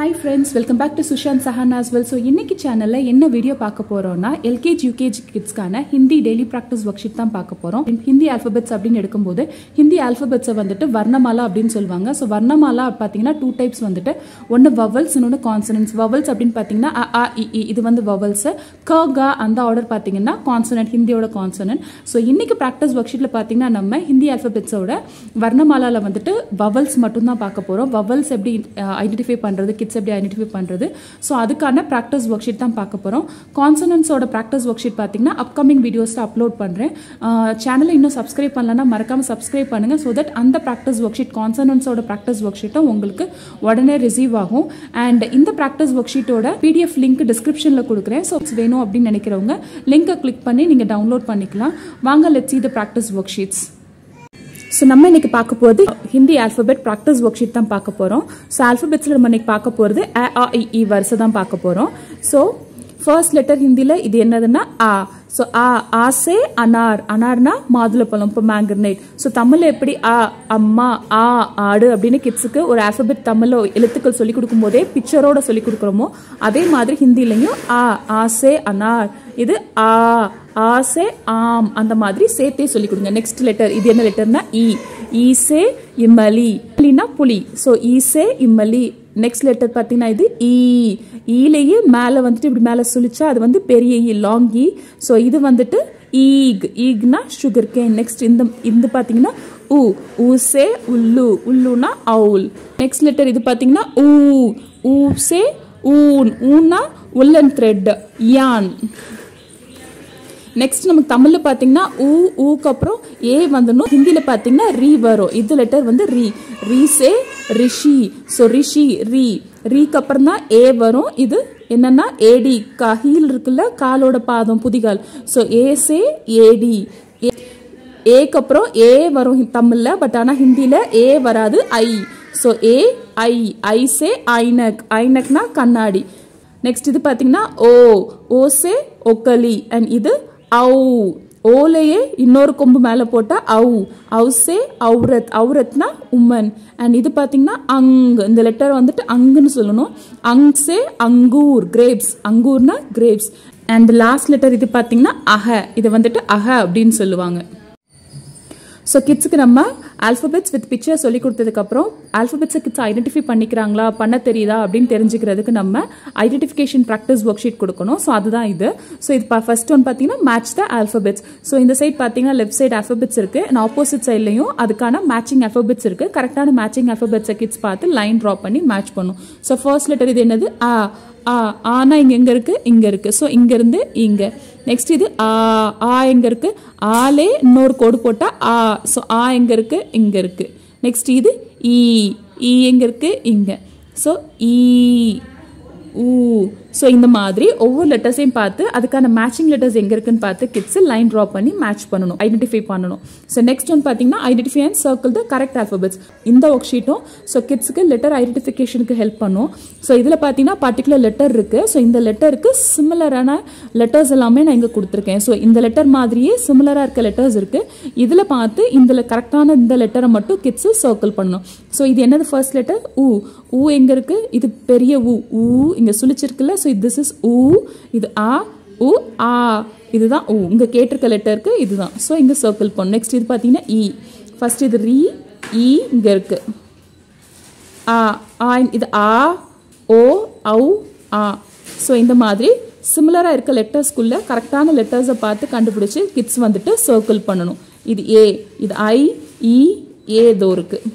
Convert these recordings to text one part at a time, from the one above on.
hi friends welcome back to Sushant Sahan as well so இன்னைக்கு சேனலில் என்ன வீடியோ பார்க்க போகிறோம்னா எல்கேஜி யூகேஜி கிட்ஸ்க்கான Hindi daily practice worksheet தான் பார்க்க போகிறோம் ஹிந்தி ஆல்ஃபபெட்ஸ் அப்படின்னு எடுக்கும்போது ஹிந்தி ஆல்ஃபபெட்ஸை வந்துட்டு வர்ணமாலா அப்படின்னு சொல்லுவாங்க ஸோ வர்ணமாலா பார்த்தீங்கன்னா டூ டைப்ஸ் வந்துட்டு ஒன்று வவல்ஸ் இன்னொன்று கான்சனன்ஸ் வவல்ஸ் அப்படின்னு பார்த்தீங்கன்னா அ ஆ இ இ இது வந்து வவல்ஸ் க க அந்த ஆர்டர் பார்த்தீங்கன்னா கான்சனன்ட் ஹிந்தியோட கான்சனன்ட் ஸோ இன்னைக்கு ப்ராக்டிஸ் ஒர்க் ஷீட்டில் பார்த்தீங்கன்னா நம்ம ஹிந்தி ஆல்ஃபபெட்ஸோட வர்ணமாலாவில் வந்துட்டு வவல்ஸ் மட்டும்தான் பார்க்க போகிறோம் வவல்ஸ் எப்படி ஐடென்டிஃபை பண்ணுறது கிட்ஸ் எப்படி ஐடென்டிஃபை பண்ணுறது ஸோ அதுக்கான ப்ராக்டிஸ் ஒர்க் ஷீட் தான் பார்க்க போகிறோம் கான்சனன்ஸோட ப்ராக்டிஸ் ஒர்க் ஷீட் பார்த்தீங்கன்னா அப்கமிங் வீடியோஸில் அப்லோட் பண்ணுறேன் சேனலை இன்னும் சப்ஸ்கிரைப் பண்ணலன்னா மறக்காமல் சப்ஸ்கிரைப் பண்ணுங்கள் ஸோ தட் அந்த ப்ராக்டிஸ் ஒர்க் ஷீட் கான்சனன்ஸோட ப்ராக்டிஸ் ஒர்க் ஷீட்டும் உங்களுக்கு உடனே ரிசீவ் ஆகும் அண்ட் இந்த ப்ராக்டிஸ் ஒர்க் ஷீட்டோட பிடிஎஃப் லிங்க் டிஸ்கிரிப்ஷனில் கொடுக்குறேன் ஸோ வேணும் அப்படின்னு நினைக்கிறவங்க லிங்கை கிளிக் பண்ணி நீங்கள் டவுன்லோட் பண்ணிக்கலாம் வாங்க let's see the practice worksheets so நம்ம இன்னைக்கு பார்க்க போகிறது Hindi alphabet practice worksheet தான் பார்க்க போகிறோம் ஸோ ஆல்ஃபபெட்ஸில் நம்ம இன்னைக்கு பார்க்க போகிறது அ ஆ இ இ வரிசை தான் பார்க்க போகிறோம் ஸோ ஃபர்ஸ்ட் லெட்டர் ஹிந்தியில் இது என்னதுன்னா ஆ ஸோ ஆ ஆசே அனார் அனார்னா மாதுளப்பழம் இப்போ மேங்கர்னேட் ஸோ தமிழில் எப்படி ஆ அம்மா ஆ ஆடு அப்படின்னு கிட்ஸுக்கு ஒரு ஆல்ஃபபெட் தமிழில் எழுத்துக்கள் சொல்லிக் கொடுக்கும்போதே பிக்சரோட சொல்லிக் கொடுக்குறோமோ அதே மாதிரி ஹிந்திலையும் ஆ ஆசே அனார் இது ஆ ஆசே ஆம் அந்த மாதிரி சேர்த்தே சொல்லிக் கொடுங்க நெக்ஸ்ட் லெட்டர் இது என்ன லெட்டர்னா இ ஈசே இம்மலி இம்லினா புலி ஸோ ஈசே இம்மலி நெக்ஸ்ட் லெட்டர் பார்த்தீங்கன்னா இது ஈ ஈலேயே மேலே வந்துட்டு இப்படி மேலே சுழிச்சா அது வந்து பெரிய ஈ லாங் ஈ ஸோ இது வந்துட்டு ஈக் ஈக்னா சுகர் கேன் நெக்ஸ்ட் இந்த இந்த பார்த்தீங்கன்னா உ ஊசே உள்ளு உள்ளுனா அவுல் நெக்ஸ்ட் லெட்டர் இது பார்த்தீங்கன்னா ஊ ஊசே ஊன் ஊனா உள்ளன் த்ரெட் யான் நெக்ஸ்ட் நமக்கு தமிழில் பார்த்தீங்கன்னா ஊ ஊக்கு அப்புறம் ஏ வந்துடணும் ஹிந்தியில் பார்த்தீங்கன்னா ரீ வரும் இது லெட்டர் வந்து ரீ ரீசே ரிஷி ஸோ ரிஷி ரீ ரீக்கு அப்புறம் தான் ஏ வரும் இது என்னன்னா ஏடி கா ஹீல் இருக்குல்ல காலோட பாதம் புதிகால் ஸோ ஏசே ஏடி ஏக்கு அப்புறம் ஏ வரும் தமிழில் பட் ஆனால் ஹிந்தியில் ஏ வராது ஐ ஸோ ஏ ஐ ஐசே ஐனக் ஐனக்னா கண்ணாடி நெக்ஸ்ட் இது பார்த்தீங்கன்னா ஓ ஓசே ஒக்கலி அண்ட் இது ஔ ஓலையே இன்னொரு கொம்பு மேலே போட்டால் ஔ ஔசே ஔரத் ஔரத்னா உமன் அண்ட் இது பார்த்தீங்கன்னா அங் இந்த லெட்டர் வந்துட்டு அங்குன்னு சொல்லணும் அங்ஸே அங்கூர் கிரேப்ஸ் அங்கூர்னா கிரேப்ஸ் அண்ட் லாஸ்ட் லெட்டர் இது பார்த்தீங்கன்னா அஹ இது வந்துட்டு அஹ அப்படின்னு சொல்லுவாங்க ஸோ கிட்ஸுக்கு நம்ம ஆல்ஃபபெட்ஸ் வித் பிக்சர் சொல்லி கொடுத்ததுக்கப்புறம் ஆல்ஃபபெட்ஸை கிட்ஸ் ஐடென்டிஃபை பண்ணிக்கிறாங்களா பண்ண தெரியுதா அப்படின்னு தெரிஞ்சுக்கிறதுக்கு நம்ம ஐடென்டிஃபிகேஷன் ப்ராக்டிஸ் ஒர்க் ஷீட் கொடுக்கணும் ஸோ அதுதான் இது ஸோ இது ஃபர்ஸ்ட் ஒன் பார்த்தீங்கன்னா மேட்ச் த ஆல்ஃபபெட்ஸ் ஸோ இந்த சைட் பார்த்தீங்கன்னா லெஃப்ட் சைட் ஆல்ஃபபெட்ஸ் இருக்கு அண்ட் ஆப்போசிட் சைட்லையும் அதுக்கான மேட்சிங் ஆல்ஃபபெட்ஸ் இருக்கு கரெக்டான மேட்சிங் ஆல்ஃபபெட்ஸை கிட்ஸ் பார்த்து லைன் ட்ரா பண்ணி மேட்ச் பண்ணும் ஸோ ஃபர்ஸ்ட் லெட்டர் இது என்னது ஆ ஆ ஆனா இங்க எங்க இருக்கு இங்க இருக்கு ஸோ இங்க இருந்து இங்க நெக்ஸ்ட் இது ஆ ஆ எங்க இருக்கு ஆலே இன்னொரு கோடு போட்டா ஆ ஸோ ஆ எங்க இருக்கு இங்க இருக்கு நெக்ஸ்ட் இது ஈ ஈ எங்க இருக்கு இங்க ஸோ ஈ ஊ ஸோ இந்த மாதிரி ஒவ்வொரு லெட்டர்ஸையும் பார்த்து அதுக்கான மேட்சிங் லெட்டர்ஸ் எங்கே இருக்குன்னு பார்த்து கிட்ஸ் லைன் ட்ரா பண்ணி மேட்ச் பண்ணணும் ஐடென்டிஃபை பண்ணணும் ஸோ நெக்ஸ்ட் ஒன் பார்த்தீங்கன்னா identify and circle the correct alphabets இந்த ஒர்க் ஷீட்டும் ஸோ கிட்ஸுக்கு லெட்டர் ஐடென்டிஃபிகேஷனுக்கு ஹெல்ப் பண்ணும் ஸோ இதில் பார்த்தீங்கன்னா பர்டிகுலர் லெட்டர் இருக்குது ஸோ இந்த லெட்டருக்கு சிமிலரான லெட்டர்ஸ் எல்லாமே நான் இங்கே கொடுத்துருக்கேன் ஸோ இந்த லெட்டர் மாதிரியே சிமிலராக இருக்க லெட்டர்ஸ் இருக்குது இதில் பார்த்து இந்த கரெக்டான இந்த லெட்டரை மட்டும் கிட்ஸு சர்க்கிள் பண்ணணும் ஸோ இது என்னது ஃபர்ஸ்ட் லெட்டர் ஊ ஊ எங்கே இருக்குது இது பெரிய ஊ ஊ இங்கே சுழிச்சிருக்குல்ல ஸோ திஸ் இஸ் ஊ இது ஆ உ ஆ இதுதான் ஊ இங்கே கேட்டிருக்க லெட்டருக்கு இதுதான் ஸோ இங்கே சர்க்கிள் பண்ணும் நெக்ஸ்ட் இது பார்த்தீங்கன்னா இ ஃபர்ஸ்ட் இது ரீ இ இங்கே இருக்கு ஆ ஆ இது ஆ ஓ ஔ ஆ ஸோ இந்த மாதிரி சிமிலராக இருக்க லெட்டர்ஸ்குள்ளே கரெக்டான லெட்டர்ஸை பார்த்து கண்டுபிடிச்சி கிட்ஸ் வந்துட்டு சர்க்கிள் பண்ணணும் இது ஏ இது ஐ இ ஏ தோ இருக்குது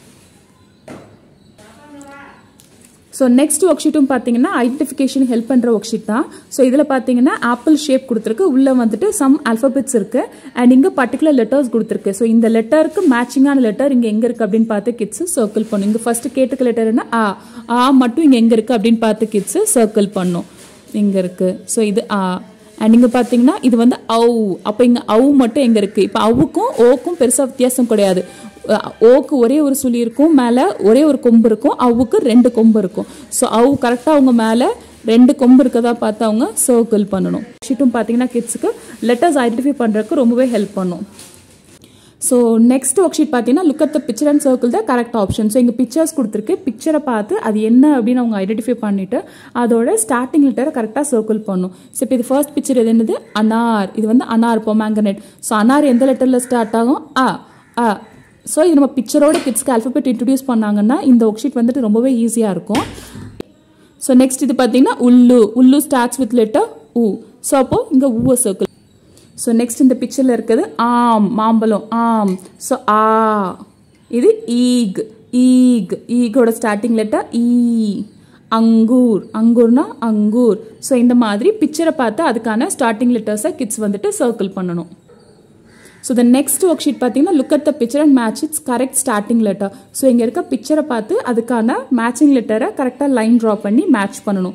ஸோ நெக்ஸ்ட் ஒர்க் ஷீட்டும் பார்த்தீங்கன்னா ஐடென்டிஃபிகேஷன் ஹெல்ப் பண்ணுற ஒர்க் ஷீட் தான் ஸோ இதில் பார்த்தீங்கன்னா ஆப்பிள் ஷேப் கொடுத்துருக்கு உள்ளே வந்துட்டு சம் ஆல்ஃபபெட்ஸ் இருக்கு அண்ட் இங்கே பர்டிகுலர் லெட்டர்ஸ் கொடுத்துருக்கு ஸோ இந்த லெட்டருக்கு மேட்சிங்கான லெட்டர் இங்கே எங்கே இருக்குது அப்படின்னு பார்த்து கிட்ஸு சர்க்கிள் பண்ணும் இங்கே ஃபர்ஸ்ட் கேட்டுக்க லெட்டர் என்ன ஆ ஆ மட்டும் இங்கே எங்கே இருக்குது அப்படின்னு பார்த்து கிட்ஸு சர்க்கிள் பண்ணும் இங்கே இருக்குது ஸோ இது ஆ அண்ட் இங்கே பார்த்தீங்கன்னா இது வந்து அவு அப்போ இங்கே அவு மட்டும் எங்கே இருக்குது இப்போ அவுக்கும் ஓக்கும் பெருசாக வித்தியாசம் கிடையாது ஓக்கு ஒரே ஒரு சுழி இருக்கும் மேலே ஒரே ஒரு கொம்பு இருக்கும் அவுக்கு ரெண்டு கொம்பு இருக்கும் ஸோ அவு கரெக்டாக அவங்க மேலே ரெண்டு கொம்பு இருக்கதா பார்த்து அவங்க சர்க்கிள் பண்ணணும் ஷீட்டும் பார்த்தீங்கன்னா கிட்ஸுக்கு லெட்டர்ஸ் ஐடென்டிஃபை பண்ணுறதுக்கு ரொம்பவே ஹெல்ப் பண்ணும் ஸோ நெக்ஸ்ட் ஒர்க் ஷீட் பார்த்தீங்கன்னா look at the picture and circle the correct option so இங்கே பிக்சர்ஸ் கொடுத்துருக்கு பிக்சரை பார்த்து அது என்ன அப்படின்னு அவங்க ஐடென்டிஃபை பண்ணிட்டு அதோட ஸ்டார்டிங் லெட்டரை கரெக்டாக சர்க்கிள் பண்ணும் ஸோ இப்போ இது ஃபர்ஸ்ட் பிக்சர் இது என்னது அனார் இது வந்து அனார் பொமாங்கனெட் ஸோ அனார் எந்த லெட்டரில் ஸ்டார்ட் ஆகும் அ அ ஸோ இது நம்ம பிக்சரோட கிட்ஸ்க்கு ஆல்ஃபபெட் இன்ட்ரடியூஸ் பண்ணாங்கன்னா இந்த ஒர்க் ஷீட் வந்துட்டு ரொம்பவே ஈஸியாக இருக்கும் ஸோ நெக்ஸ்ட் இது பார்த்தீங்கன்னா உள்ளு உள்ளு ஸ்டார்ட்ஸ் வித் லெட்டர் ஊ ஸோ அப்போ இங்கே ஊவை சர்க்கிள் ஸோ நெக்ஸ்ட் இந்த பிக்சரில் இருக்கிறது ஆம் மாம்பழம் ஆம் ஸோ ஆ இது ஈக் ஈக் ஈகோட ஸ்டார்டிங் லெட்டர் ஈ அங்கூர் அங்கூர்னா அங்கூர் ஸோ இந்த மாதிரி பிக்சரை பார்த்து அதுக்கான ஸ்டார்டிங் லெட்டர்ஸை கிட்ஸ் வந்துட்டு சர்க்கிள் பண்ணணும் so the next worksheet பார்த்தீங்கன்னா look at the picture and match its correct starting letter so இங்கே இருக்க பிக்சரை பார்த்து அதுக்கான மேட்சிங் லெட்டரை கரெக்டாக லைன் ட்ரா பண்ணி மேட்ச் பண்ணணும்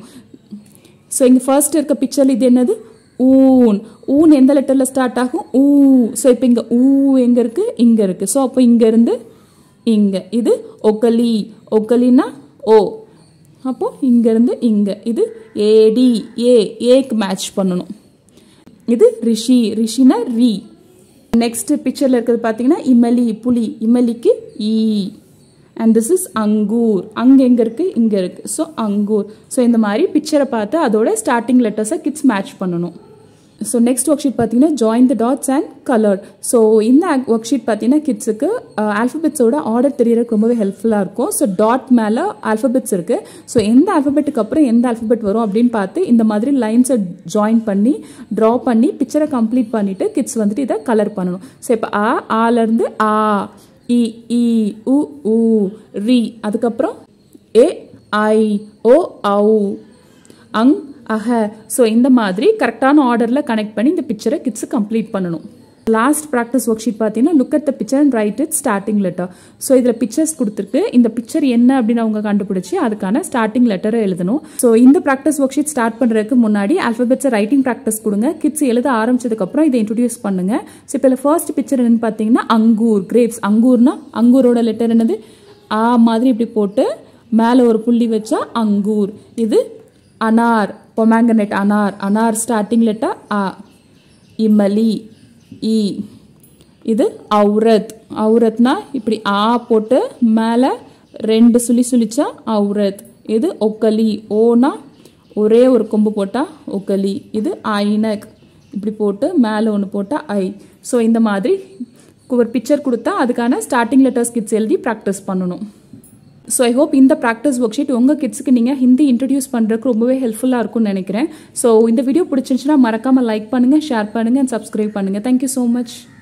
ஸோ இங்கே ஃபர்ஸ்ட் இருக்க பிக்சர் இது என்னது ஊன் ஊன் எந்த லெட்டரில் ஸ்டார்ட் ஆகும் ஊ ஸோ இப்போ இங்கே ஊ எங்கே இருக்குது இங்கே இருக்குது ஸோ அப்போ இங்கேருந்து இங்கே இது ஒக்கலி ஒக்கலினா ஓ அப்போ இங்கேருந்து இங்கே இது ஏடி ஏ ஏக்கு மேட்ச் பண்ணணும் இது ரிஷி ரிஷினா ரி நெக்ஸ்ட் பிக்சரில் இருக்கிறது பார்த்தீங்கன்னா இமலி புலி இமலிக்கு ஈ அண்ட் திஸ் இஸ் அங்கூர் அங்கே எங்கே இருக்குது இங்கே இருக்குது ஸோ அங்கூர் ஸோ இந்த மாதிரி பிக்சரை பார்த்து அதோட ஸ்டார்டிங் லெட்டர்ஸை கிட்ஸ் மேட்ச் பண்ணணும் ஸோ நெக்ஸ்ட் ஒர்க் ஷீட் பார்த்தீங்கன்னா join the dots and colour so இந்த ஒர்க் ஷீட் பார்த்தீங்கன்னா கிட்ஸுக்கு ஆல்ஃபபெட்ஸோட ஆர்டர் தெரியறதுக்கு ரொம்பவே ஹெல்ப்ஃபுல்லாக இருக்கும் ஸோ டாட் மேலே ஆல்ஃபபெட்ஸ் இருக்குது ஸோ எந்த ஆல்ஃபபெட்டுக்கு அப்புறம் எந்த ஆல்ஃபபெட் வரும் அப்படின்னு பார்த்து இந்த மாதிரி லைன்ஸை ஜாயின் பண்ணி ட்ரா பண்ணி பிக்சரை கம்ப்ளீட் பண்ணிவிட்டு கிட்ஸ் வந்துட்டு இதை கலர் பண்ணணும் ஸோ இப்போ ஆ ஆலேருந்து ஆ இ இ உ உ ரி அதுக்கப்புறம் ஏ ஐ ஓ ஔ அங் அஹ ஸோ இந்த மாதிரி கரெக்டான ஆர்டரில் கனெக்ட் பண்ணி இந்த பிக்சரை கிட்ஸு கம்ப்ளீட் பண்ணணும் லாஸ்ட் ப்ராக்டிஸ் ஒர்க் ஷீட் பார்த்தீங்கன்னா look at the picture and write its starting letter so இதில் பிக்சர்ஸ் கொடுத்துருக்கு இந்த பிக்சர் என்ன அப்படின்னு அவங்க கண்டுபிடிச்சி அதுக்கான ஸ்டார்டிங் லெட்டரை எழுதணும் ஸோ இந்த ப்ராக்டிஸ் ஒர்க் ஷீட் ஸ்டார்ட் பண்ணுறதுக்கு முன்னாடி ஆல்ஃபபெட்ஸை ரைட்டிங் ப்ராக்டிஸ் கொடுங்க கிட்ஸ் எழுத ஆரம்பிச்சதுக்கப்புறம் இதை இன்ட்ரடியூஸ் பண்ணுங்க ஸோ இப்போ ஃபர்ஸ்ட் பிக்சர் என்னன்னு பார்த்தீங்கன்னா அங்கூர் கிரேப்ஸ் அங்கூர்னா அங்கூரோட லெட்டர் என்னது ஆ மாதிரி இப்படி போட்டு மேலே ஒரு புள்ளி வச்சா அங்கூர் இது அனார் பொமாங்கனெட் அனார் அனார் ஸ்டார்டிங் லெட்டர் ஆ இமலி இ இது அவுரத் அவுரத்னா இப்படி ஆ போட்டு மேலே ரெண்டு சுழி சுழிச்சா அவுரத் இது ஒக்கலி ஓனா ஒரே ஒரு கொம்பு போட்டால் ஒக்கலி இது ஐனக் இப்படி போட்டு மேலே ஒன்று போட்டால் ஐ ஸோ இந்த மாதிரி ஒரு பிக்சர் கொடுத்தா அதுக்கான ஸ்டார்டிங் லெட்டர்ஸ் கிட்ஸ் எழுதி ப்ராக்டிஸ் பண்ணணும் ஸோ ஐ ஹோப் இந்த ப்ராக்டிஸ் ஒர்க் ஷீட் உங்கள் கிட்ஸுக்கு நீங்கள் ஹிந்தி இன்ட்ரடியூஸ் பண்ணுறதுக்கு ரொம்பவே ஹெல்ப்ஃபுல்லாக இருக்கும்னு நினைக்கிறேன் ஸோ இந்த வீடியோ பிடிச்சிருந்துச்சுன்னா மறக்காமல் லைக் பண்ணுங்கள் ஷேர் பண்ணுங்கள் அண்ட் சப்ஸ்கிரைப் பண்ணுங்கள் தேங்க்யூ ஸோ மச்